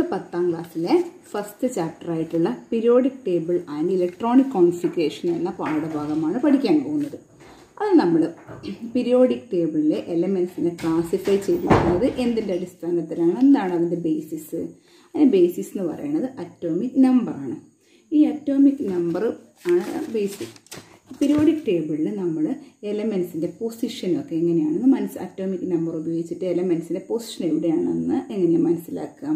പത്താം ക്ലാസ്സിലെ first chapter ആയിട്ടുള്ള periodic table and electronic configuration എന്ന പാഠഭാഗമാണ് പഠിക്കാൻ പോകുന്നത് അത് നമ്മൾ പീരിയോഡിക് ടേബിളിലെ എലമെൻസിനെ ക്ലാസിഫൈ ചെയ്തിരിക്കുന്നത് എന്തിൻ്റെ അടിസ്ഥാനത്തിലാണ് എന്താണ് അതിൻ്റെ ബേസിസ് അതിൻ്റെ ബേസിസ് എന്ന് പറയുന്നത് അറ്റോമിക് നമ്പറാണ് ഈ അറ്റോമിക് നമ്പർ ആണ് ബേസിക് പീരിയോഡിക് ടേബിളിൽ നമ്മൾ എലമെൻസിൻ്റെ പൊസിഷനൊക്കെ എങ്ങനെയാണെന്ന് മനസ്സ് അറ്റോമിക് നമ്പർ ഉപയോഗിച്ചിട്ട് എലമെൻസിൻ്റെ പൊസിഷൻ എവിടെയാണെന്ന് എങ്ങനെയാണ് മനസ്സിലാക്കുക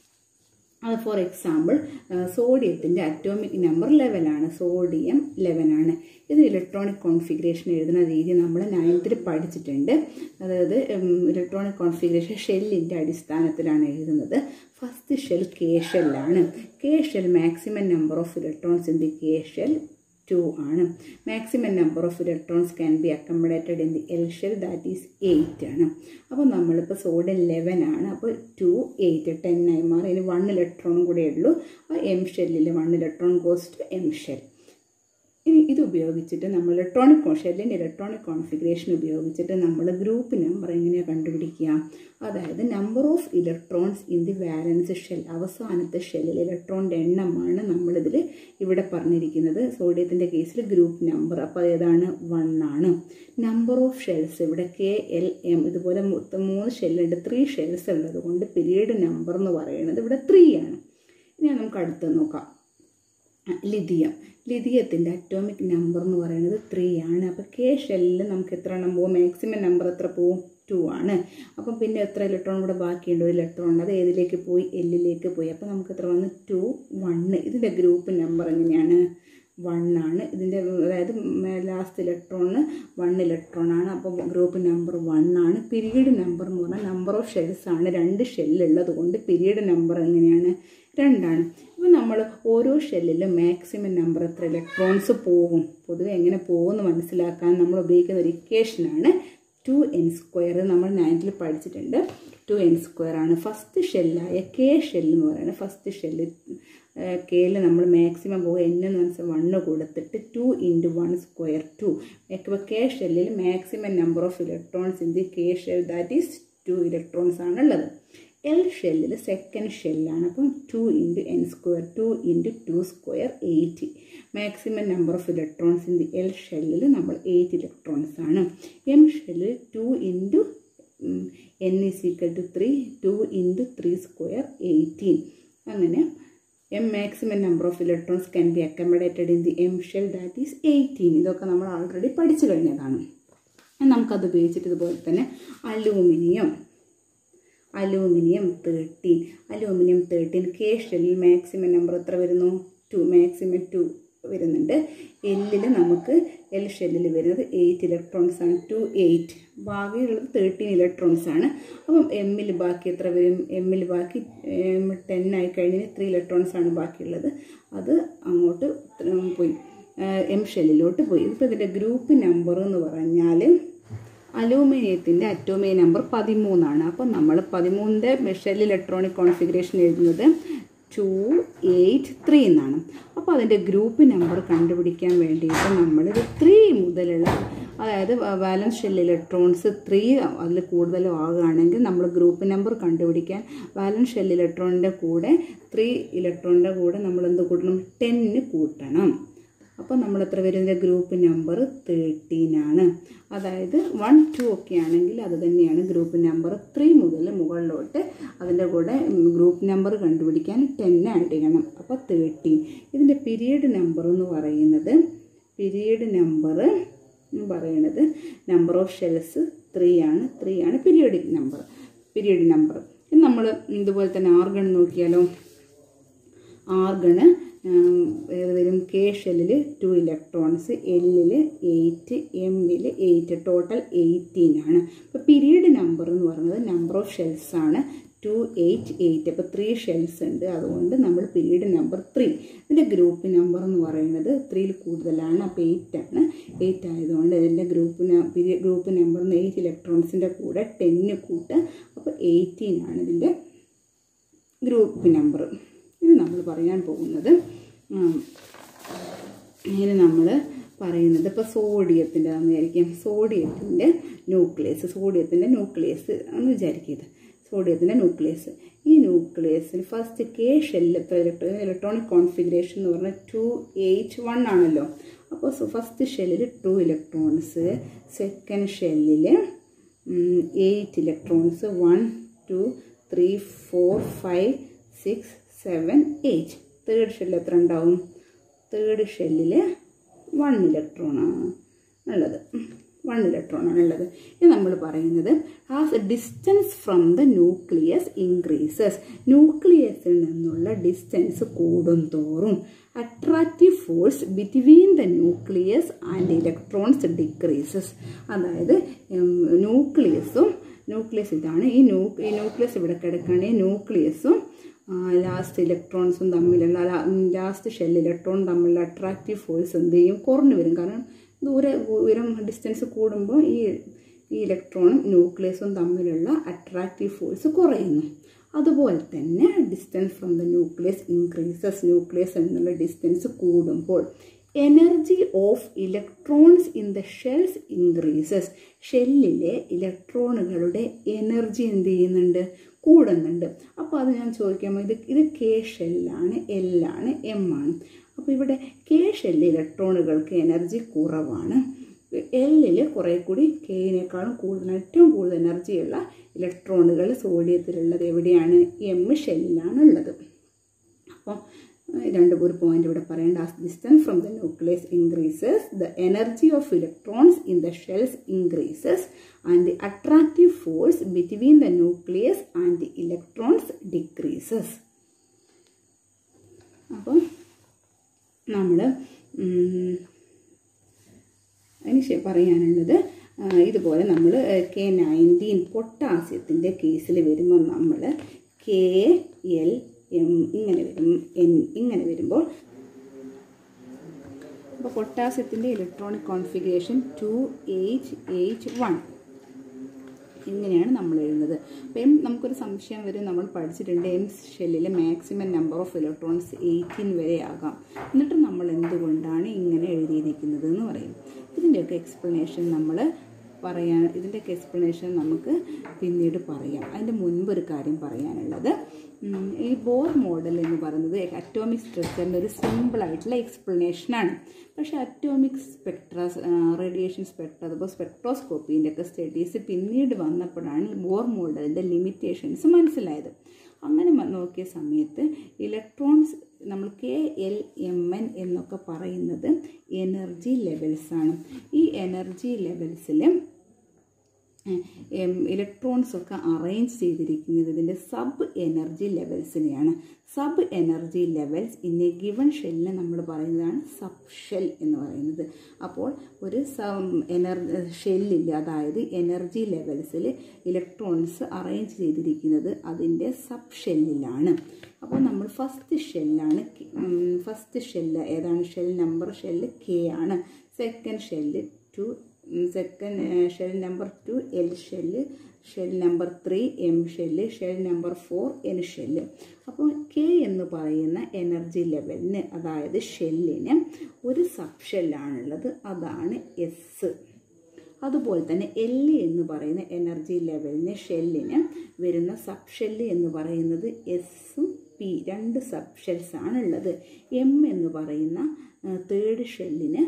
അത് ഫോർ എക്സാമ്പിൾ സോഡിയത്തിൻ്റെ അറ്റോമിക് നമ്പർ ലെവലാണ് സോഡിയം ലെവനാണ് ഇത് ഇലക്ട്രോണിക് കോൺഫിഗറേഷൻ എഴുതുന്ന രീതി നമ്മൾ നയൻത്തിൽ പഠിച്ചിട്ടുണ്ട് അതായത് ഇലക്ട്രോണിക് കോൺഫിഗറേഷൻ ഷെല്ലിൻ്റെ അടിസ്ഥാനത്തിലാണ് എഴുതുന്നത് ഫസ്റ്റ് ഷെൽ കെ ഷെല്ലാണ് K shell maximum number of electrons in the K shell two ആണ് maximum number of electrons can be accommodated in the L shell that is eight ആണ് അപ്പോൾ നമ്മളിപ്പോൾ സോഡിയം ലെവൻ ആണ് അപ്പോൾ ടു എയ്റ്റ് ടെൻ ആയി മാറി ഇനി വൺ ഇലക്ട്രോണും കൂടെ ഉള്ളൂ ആ എം ഷെല്ലിൽ one electron goes to M shell ഇനി ഇത് ഉപയോഗിച്ചിട്ട് നമ്മൾ ഇലക്ട്രോണിക് ഷെല്ലിൻ്റെ ഇലക്ട്രോണിക് കോൺഫിഗറേഷൻ ഉപയോഗിച്ചിട്ട് നമ്മൾ ഗ്രൂപ്പ് നമ്പർ എങ്ങനെയാണ് കണ്ടുപിടിക്കുക അതായത് number of electrons in the valence shell അവസാനത്തെ ഷെല്ലിൽ ഇലക്ട്രോണിൻ്റെ എണ്ണമാണ് നമ്മളിതിൽ ഇവിടെ പറഞ്ഞിരിക്കുന്നത് സോഡിയത്തിൻ്റെ കേസിൽ ഗ്രൂപ്പ് നമ്പർ അപ്പോൾ ഏതാണ് വൺ ആണ് നമ്പർ ഓഫ് ഷെൽസ് ഇവിടെ കെ എൽ എം ഇതുപോലെ മൂന്ന് ഷെല്ലുണ്ട് ത്രീ ഷെൽസ് ഉള്ളത് കൊണ്ട് പീരീഡ് നമ്പർ എന്ന് പറയുന്നത് ഇവിടെ ത്രീ ആണ് ഇനി നമുക്ക് അടുത്ത് നോക്കാം ലിഥിയം ലിഥിയത്തിൻ്റെ അറ്റോമിക് നമ്പർ എന്ന് പറയുന്നത് ത്രീ ആണ് അപ്പോൾ കെ ഷെല്ലിൽ നമുക്ക് എത്ര എണ്ണം പോകും മാക്സിമം നമ്പർ എത്ര പോവും ടു ആണ് അപ്പം പിന്നെ എത്ര ഇലക്ട്രോൺ കൂടെ ബാക്കിയുണ്ട് ഒരു ഇലക്ട്രോൺ ഉണ്ട് അത് ഏതിലേക്ക് പോയി എല്ലിലേക്ക് പോയി അപ്പോൾ നമുക്ക് എത്ര വന്ന് ടു വണ്ണ് ഇതിൻ്റെ ഗ്രൂപ്പ് നമ്പർ എങ്ങനെയാണ് വൺ ആണ് ഇതിൻ്റെ അതായത് ലാസ്റ്റ് ഇലക്ട്രോണിന് വൺ ഇലക്ട്രോൺ ആണ് അപ്പോൾ ഗ്രൂപ്പ് നമ്പർ വൺ ആണ് പീരീഡ് നമ്പർ എന്ന് പറഞ്ഞാൽ നമ്പർ ഓഫ് ഷെൽസ് ആണ് രണ്ട് ഷെല്ലുള്ളത് കൊണ്ട് പീരീഡ് നമ്പർ എങ്ങനെയാണ് രണ്ടാണ് ഇപ്പോൾ നമ്മൾ ഓരോ ഷെല്ലിലും മാക്സിമം നമ്പർ എത്ര ഇലക്ട്രോൺസ് പോകും പൊതുവെ എങ്ങനെ പോകുമെന്ന് മനസ്സിലാക്കാൻ നമ്മൾ ഉപയോഗിക്കുന്ന ഒരു ഇക്വേഷനാണ് ടു എൻ സ്ക്വയർ നമ്മൾ നയൻത്തിൽ പഠിച്ചിട്ടുണ്ട് ടു എൻ സ്ക്വയർ ആണ് ഫസ്റ്റ് ഷെല്ലായ കെ ഷെല്ല് എന്ന് പറയുന്നത് ഫസ്റ്റ് ഷെല്ല് കെയിൽ നമ്മൾ മാക്സിമം പോകുക എൻ എന്ന് വെച്ചാൽ വണ്ണ് കൊടുത്തിട്ട് two into one square two ഇപ്പോൾ കെ ഷെല്ലിൽ maximum number of electrons in the K shell that is two electrons ആണുള്ളത് എൽ ഷെല്ലിൽ സെക്കൻഡ് ഷെല്ലാണ് അപ്പം two into N square two into two square eight maximum number of electrons in the L ഷെല്ലിൽ നമ്മൾ eight electrons ആണ് M ഷെല്ലിൽ two into N is equal to three two into three square eighteen അങ്ങനെ M maximum number of electrons can be accommodated in the M shell that is eighteen ഇതൊക്കെ നമ്മൾ already പഠിച്ചു കഴിഞ്ഞതാണ് നമുക്കത് ഉപയോഗിച്ചിട്ട് ഇതുപോലെ തന്നെ aluminium aluminium thirteen aluminium thirteen K ഷെല്ലിൽ മാക്സിമം നമ്പർ എത്ര വരുന്നു ടു മാക്സിമം ടു വരുന്നുണ്ട് എല്ലിൽ നമുക്ക് എൽ ഷെല്ലിൽ വരുന്നത് എയ്റ്റ് ഇലക്ട്രോൺസ് ആണ് ടു എയ്റ്റ് ബാക്കിയുള്ളത് തേർട്ടീൻ ഇലക്ട്രോൺസ് ആണ് അപ്പം എമ്മിൽ ബാക്കി എത്ര വരും എമ്മിൽ ബാക്കി ടെൻ ആയി കഴിഞ്ഞാൽ ത്രീ ഇലക്ട്രോൺസ് ആണ് ബാക്കിയുള്ളത് അത് അങ്ങോട്ട് പോയി എം ഷെല്ലിലോട്ട് പോയി ഇപ്പോൾ ഇതിൻ്റെ ഗ്രൂപ്പ് നമ്പർ എന്ന് പറഞ്ഞാൽ അലൂമിനിയത്തിൻ്റെ അറ്റോമിക നമ്പർ പതിമൂന്നാണ് അപ്പം നമ്മൾ പതിമൂന്നിൻ്റെ ഷെൽ ഇലക്ട്രോണിക് കോൺഫിഗറേഷൻ എഴുതുന്നത് ടു എയ്റ്റ് ത്രീ എന്നാണ് അപ്പോൾ അതിൻ്റെ ഗ്രൂപ്പ് നമ്പർ കണ്ടുപിടിക്കാൻ വേണ്ടിയിട്ട് നമ്മളിത് ത്രീ മുതലുള്ള അതായത് വാലൻസ് ഷെൽ ഇലക്ട്രോൺസ് ത്രീ അതിൽ കൂടുതലോ ആകുകയാണെങ്കിൽ നമ്മൾ ഗ്രൂപ്പ് നമ്പർ കണ്ടുപിടിക്കാൻ വാലൻസ് ഷെൽ ഇലക്ട്രോണിൻ്റെ കൂടെ ത്രീ ഇലക്ട്രോണിൻ്റെ കൂടെ നമ്മൾ എന്ത് കൂട്ടണം ടെന്ന് കൂട്ടണം അപ്പോൾ നമ്മൾ എത്ര വരുന്ന ഗ്രൂപ്പ് നമ്പർ തേർട്ടീൻ ആണ് അതായത് വൺ ടു ഒക്കെ ആണെങ്കിൽ അത് തന്നെയാണ് ഗ്രൂപ്പ് നമ്പർ ത്രീ മുതൽ മുകളിലോട്ട് അതിൻ്റെ കൂടെ ഗ്രൂപ്പ് നമ്പർ കണ്ടുപിടിക്കാൻ ടെൻ ആഡ് ചെയ്യണം അപ്പോൾ തേർട്ടീൻ ഇതിൻ്റെ പീരീഡ് നമ്പർ എന്ന് പറയുന്നത് പീരീഡ് നമ്പർ പറയുന്നത് നമ്പർ ഓഫ് ഷെൽസ് ത്രീ ആണ് ത്രീ ആണ് പീരിയോഡിക് നമ്പർ പീരീഡ് നമ്പർ നമ്മൾ ഇതുപോലെ തന്നെ ആർഗൺ നോക്കിയാലോ ആർഗണ് ഏത് വരും കെ ഷെല്ലിൽ ടു ഇലക്ട്രോൺസ് എല്ലിൽ എയ്റ്റ് എമ്മിൽ എയ്റ്റ് ടോട്ടൽ എയ്റ്റീൻ ആണ് അപ്പോൾ പീരീഡ് നമ്പർ എന്ന് പറയുന്നത് നമ്പർ ഓഫ് ഷെൽസ് ആണ് ടു എയ്റ്റ് എയ്റ്റ് അപ്പോൾ ത്രീ ഷെൽസ് ഉണ്ട് അതുകൊണ്ട് നമ്മൾ പീരീഡ് നമ്പർ ത്രീ ഇതിൻ്റെ ഗ്രൂപ്പ് നമ്പർ എന്ന് പറയുന്നത് ത്രീയിൽ കൂടുതലാണ് അപ്പോൾ എയ്റ്റ് ആണ് എയ്റ്റ് ആയതുകൊണ്ട് ഇതിൻ്റെ group period group number eight ഇലക്ട്രോൺസിൻ്റെ കൂടെ ടെന്ന് കൂട്ടുക അപ്പോൾ എയ്റ്റീൻ ആണ് ഇതിൻ്റെ ഗ്രൂപ്പ് നമ്പർ ഇത് നമ്മൾ പറയാൻ പോകുന്നത് ഇങ്ങനെ നമ്മൾ പറയുന്നത് ഇപ്പോൾ സോഡിയത്തിൻ്റെ വിചാരിക്കാം സോഡിയത്തിൻ്റെ ന്യൂക്ലിയസ് സോഡിയത്തിൻ്റെ ന്യൂക്ലിയസ് എന്ന് വിചാരിക്കുക സോഡിയത്തിൻ്റെ ന്യൂക്ലിയസ് ഈ ന്യൂക്ലിയസിൽ first K shell electronic configuration എന്ന് പറഞ്ഞാൽ ടു എയ്റ്റ് വൺ ആണല്ലോ അപ്പോൾ ഫസ്റ്റ് ഷെല്ലിൽ ടു ഇലക്ട്രോൺസ് സെക്കൻഡ് ഷെല്ലിൽ eight electrons one two three four five six seven eight third ഷെല്ലിൽ എത്ര ഉണ്ടാവും തേർഡ് ഷെല്ലിൽ വൺ ഇലക്ട്രോണാണ് ഉള്ളത് വൺ ഇലക്ട്രോൺ ആണ് ഉള്ളത് ഇത് നമ്മൾ പറയുന്നത് as distance from the nucleus increases ന്യൂക്ലിയസിൽ നിന്നുള്ള ഡിസ്റ്റൻസ് കൂടും തോറും attractive force between the nucleus and electrons decreases അതായത് ന്യൂക്ലിയസും ന്യൂക്ലിയസ് ഇതാണ് ഈ ന്യൂ ഈ ന്യൂക്ലിയസ് ഇവിടെ കിടക്കുകയാണ് ഈ ന്യൂക്ലിയസും ലാസ്റ്റ് ഇലക്ട്രോൺസും തമ്മിലുള്ള ലാസ്റ്റ് ഷെൽ ഇലക്ട്രോൺ തമ്മിലുള്ള അട്രാക്റ്റീവ് ഫോഴ്സ് എന്ത് ചെയ്യും കുറഞ്ഞു വരും കാരണം ദൂരെ ഉയരം ഡിസ്റ്റൻസ് കൂടുമ്പോൾ ഈ ഈ ഇലക്ട്രോണും ന്യൂക്ലിയസും തമ്മിലുള്ള അട്രാക്റ്റീവ് ഫോഴ്സ് കുറയുന്നു അതുപോലെ തന്നെ distance from the nucleus increases nucleus എന്നുള്ള ഡിസ്റ്റൻസ് കൂടുമ്പോൾ energy of electrons in the shells increases ഷെല്ലിലെ ഇലക്ട്രോണുകളുടെ എനർജി എന്ത് ചെയ്യുന്നുണ്ട് കൂടുന്നുണ്ട് അപ്പോൾ അത് ഞാൻ ചോദിക്കുമ്പോൾ ഇത് ഇത് കെ ഷെല്ലാണ് എല്ലാണ് എം ആണ് അപ്പോൾ ഇവിടെ കെ ഷെല്ല് ഇലക്ട്രോണുകൾക്ക് എനർജി കുറവാണ് എല്ലിൽ കുറേ കൂടി കെയിനേക്കാളും കൂടുതൽ ഏറ്റവും കൂടുതൽ എനർജിയുള്ള ഇലക്ട്രോണുകൾ സോഡിയത്തിലുള്ളത് എവിടെയാണ് എം ഷെല്ലിലാണ് ഉള്ളത് അപ്പം രണ്ട് ഒരു പോയിന്റ് ഇവിടെ പറയേണ്ട as distance from the nucleus increases the energy of electrons in the shells increases and the attractive force between the nucleus and the electrons decreases അപ്പം നമ്മൾ അതിന് പറയാനുള്ളത് ഇതുപോലെ നമ്മൾ കെ നയൻറ്റീൻ പൊട്ടാസ്യത്തിൻ്റെ കേസിൽ വരുമ്പോൾ നമ്മൾ കെ എൽ എം ഇങ്ങനെ വരും എൻ ഇങ്ങനെ വരുമ്പോൾ അപ്പോൾ പൊട്ടാസ്യത്തിൻ്റെ electronic configuration two eight eight one ഇങ്ങനെയാണ് നമ്മൾ എഴുതുന്നത് അപ്പോൾ എം നമുക്കൊരു സംശയം വരും നമ്മൾ പഠിച്ചിട്ടുണ്ട് എം ഷെല്ലിലെ maximum number of electrons eighteen വരെ ആകാം എന്നിട്ട് നമ്മൾ എന്തുകൊണ്ടാണ് ഇങ്ങനെ എഴുതിയിരിക്കുന്നത് എന്ന് പറയും ഇതിൻ്റെയൊക്കെ എക്സ്പ്ലനേഷൻ നമ്മൾ പറയാൻ ഇതിൻ്റെയൊക്കെ എക്സ്പ്ലനേഷൻ നമുക്ക് പിന്നീട് പറയാം അതിൻ്റെ മുൻപ് ഒരു കാര്യം പറയാനുള്ളത് ഈ ബോർ മോഡൽ എന്ന് പറയുന്നത് അറ്റോമിക് സ്ട്രക്ചറിൻ്റെ ഒരു സിമ്പിളായിട്ടുള്ള എക്സ്പ്ലനേഷനാണ് പക്ഷേ അറ്റോമിക് സ്പെക്ട്ര റേഡിയേഷൻ സ്പെക്ട്ര അതുപോലെ സ്പെക്ട്രോസ്കോപ്പീൻ്റെ ഒക്കെ സ്റ്റഡീസ് പിന്നീട് വന്നപ്പോഴാണ് ബോർ മോഡലിൻ്റെ ലിമിറ്റേഷൻസ് മനസ്സിലായത് അങ്ങനെ നോക്കിയ സമയത്ത് ഇലക്ട്രോൺസ് നമ്മൾ കെ എൽ എം എൻ എന്നൊക്കെ പറയുന്നത് എനർജി ലെവൽസാണ് ഈ എനർജി ലെവൽസിൽ ഇലക്ട്രോൺസ് ഒക്കെ അറേഞ്ച് ചെയ്തിരിക്കുന്നത് ഇതിൻ്റെ സബ് എനർജി ലെവൽസിനെയാണ് sub energy levels in a given ഷെല്ലിനെ നമ്മൾ പറയുന്നതാണ് സബ് ഷെൽ എന്ന് പറയുന്നത് അപ്പോൾ ഒരു എനർ ഷെല്ലിൽ അതായത് എനർജി ലെവൽസിൽ ഇലക്ട്രോൺസ് അറേഞ്ച് ചെയ്തിരിക്കുന്നത് അതിൻ്റെ സബ് ഷെല്ലിലാണ് അപ്പോൾ നമ്മൾ ഫസ്റ്റ് ഷെല്ലാണ് ഫസ്റ്റ് ഷെല്ല് ഏതാണ് ഷെൽ നമ്പർ ഷെല്ല് കെ ആണ് second shell two second shell number two L shell shell number three M shell shell number four N shell അപ്പോൾ കെ എന്ന് പറയുന്ന എനർജി ലെവലിന് അതായത് ഷെല്ലിന് ഒരു സബ് ഷെല്ലാണുള്ളത് അതാണ് എസ് അതുപോലെ തന്നെ എൽ എന്ന് പറയുന്ന എനർജി ലെവലിന് ഷെല്ലിന് വരുന്ന സബ് ഷെല്ല് എന്ന് പറയുന്നത് എസും പി രണ്ട് സബ് ഷെൽസ് ആണുള്ളത് എം എന്ന് പറയുന്ന തേർഡ് ഷെല്ലിന്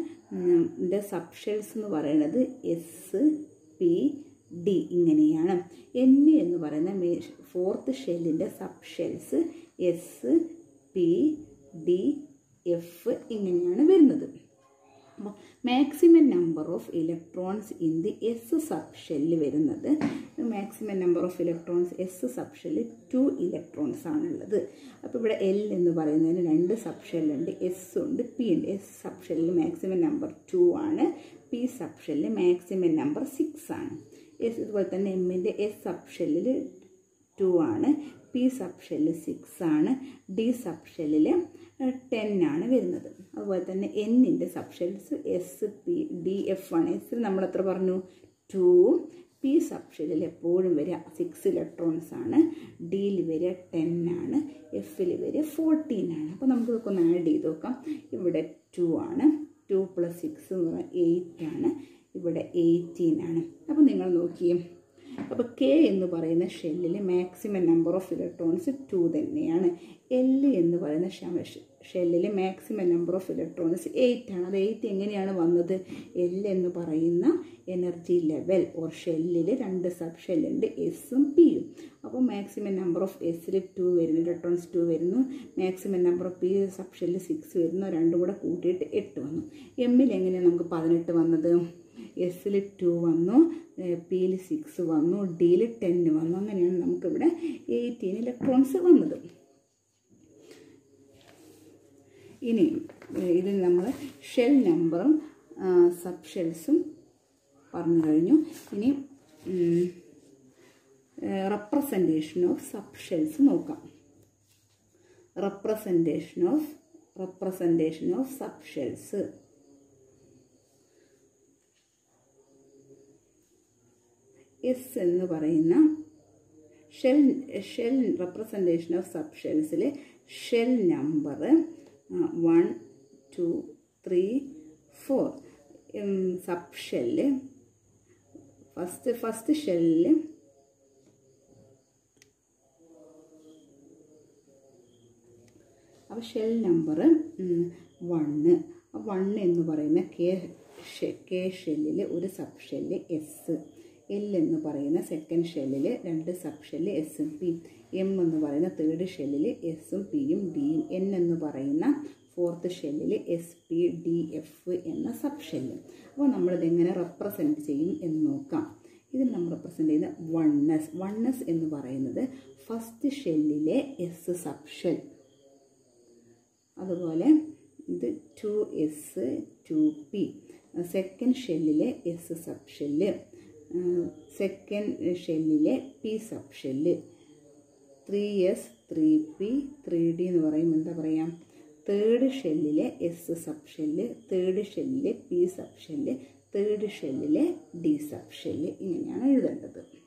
സബ് ഷെൽസ് എന്ന് പറയുന്നത് എസ് പി ഡി ഇങ്ങനെയാണ് എൻ എന്ന് പറയുന്ന മേ ഫോർത്ത് ഷെല്ലിൻ്റെ sub shells S P D F ഇങ്ങനെയാണ് വരുന്നത് അപ്പോൾ maximum number of electrons in the S sub shell വരുന്നത് maximum number of electrons S sub shell two electrons ആണുള്ളത് അപ്പോൾ ഇവിടെ എൽ എന്ന് പറയുന്നതിന് രണ്ട് സബ് ഷെല്ലുണ്ട് എസ് ഉണ്ട് പി ഉണ്ട് എസ് സബ് ഷെല്ലിൽ മാക്സിമം നമ്പർ ടു ആണ് പി സബ് ഷെല്ലിൽ മാക്സിമം നമ്പർ സിക്സ് ആണ് എസ് ഇതുപോലെ തന്നെ എമ്മിൻ്റെ എസ് സബ് ഷെല്ലിൽ ടു ആണ് പി സബ് ഷെല്ല് സിക്സ് ആണ് ഡി സബ് ഷെല്ലിൽ ടെൻ ആണ് വരുന്നത് അതുപോലെ തന്നെ എന്നിൻ്റെ sub shells S P D F ആണ് എസിൽ നമ്മൾ എത്ര പറഞ്ഞു ടു പി സബ് ഷെല്ലിൽ എപ്പോഴും വരിക സിക്സ് ഇലക്ട്രോൺസ് ആണ് ഡിയിൽ വരിക ടെൻ ആണ് എഫിൽ വരിക ഫോർട്ടീൻ ആണ് അപ്പോൾ നമുക്ക് ഇതൊക്കെ ഒന്ന് ആഡ് ചെയ്ത് നോക്കാം ഇവിടെ ടു ആണ് ടു പ്ലസ് സിക്സ് എന്ന് പറഞ്ഞാൽ എയ്റ്റ് ആണ് ഇവിടെ എയ്റ്റീൻ ആണ് അപ്പോൾ നിങ്ങൾ നോക്കിയേ അപ്പോൾ കെ എന്ന് പറയുന്ന ഷെല്ലിൽ maximum number of electrons two തന്നെയാണ് എൽ എന്ന് പറയുന്ന ഷെല്ലിൽ maximum number of electrons eight ആണ് അത് എയ്റ്റ് എങ്ങനെയാണ് വന്നത് എൽ എന്ന് പറയുന്ന എനർജി ലെവൽ ഓർ ഷെല്ലിൽ രണ്ട് സബ് ഷെല്ലുണ്ട് എസും പിയും അപ്പോൾ മാക്സിമം നമ്പർ ഓഫ് എസിൽ ടു വരുന്നു ഇലക്ട്രോൺസ് ടു വരുന്നു maximum number of P sub ഷെല്ലിൽ സിക്സ് വരുന്നു രണ്ടും കൂടെ കൂട്ടിയിട്ട് എട്ട് വന്നു എമ്മിൽ എങ്ങനെയാണ് നമുക്ക് പതിനെട്ട് വന്നത് എസിൽ ടു വന്നു പിയിൽ സിക്സ് വന്നു ഡിയിൽ ടെന്ന് വന്നു അങ്ങനെയാണ് നമുക്കിവിടെ എയ്റ്റീൻ ഇലക്ട്രോൺസ് വന്നത് ഇനി ഇതിൽ നമ്മൾ ഷെൽ നമ്പറും സബ് ഷെൽസും പറഞ്ഞു കഴിഞ്ഞു ഇനി റെപ്രസെൻറ്റേഷൻ ഓഫ് സബ് ഷെൽസ് നോക്കാം representation of representation of sub shells S എന്ന് പറയുന്ന shell shell representation of sub ഷെൽസിൽ shell number one two three four sub shell first first ഷെല്ലിൽ അപ്പോൾ ഷെൽ നമ്പർ വണ്ണ് വണ്ണ് എന്ന് പറയുന്ന കെ കെ ഷെല്ലിൽ ഒരു സബ് ഷെല്ല് എസ് എൽ എന്ന് പറയുന്ന സെക്കൻഡ് ഷെല്ലിൽ രണ്ട് സബ് ഷെല്ല് എസും പി എം എന്ന് പറയുന്ന തേർഡ് ഷെല്ലിൽ എസും പിയും ഡിയും എൻ എന്ന് പറയുന്ന ഫോർത്ത് ഷെല്ലിൽ എസ് പി ഡി എഫ് എന്ന സബ് ഷെല്ല് അപ്പോൾ നമ്മളിത് എങ്ങനെ റെപ്രസെൻറ്റ് ചെയ്യും എന്ന് നോക്കാം ഇതിൽ നമ്മൾ റെപ്രസെൻറ്റ് ചെയ്യുന്ന വണ്ണസ് വണ്ണസ് എന്ന് പറയുന്നത് ഫസ്റ്റ് ഷെല്ലിലെ എസ് സബ് ഷെൽ അതുപോലെ ഇത് two S two P second ഷെല്ലിലെ എസ് സബ് ഷെല്ല് സെക്കൻഡ് ഷെല്ലിലെ P sub shell three S three P three D എന്ന് പറയുമ്പോൾ എന്താ പറയുക തേർഡ് ഷെല്ലിലെ എസ് സബ് ഷെല്ല് തേർഡ് ഷെല്ലിലെ പി സബ് ഷെല്ല് തേർഡ് ഷെല്ലിലെ ഡി സബ് ഷെല്ല് ഇങ്ങനെയാണ് എഴുതേണ്ടത്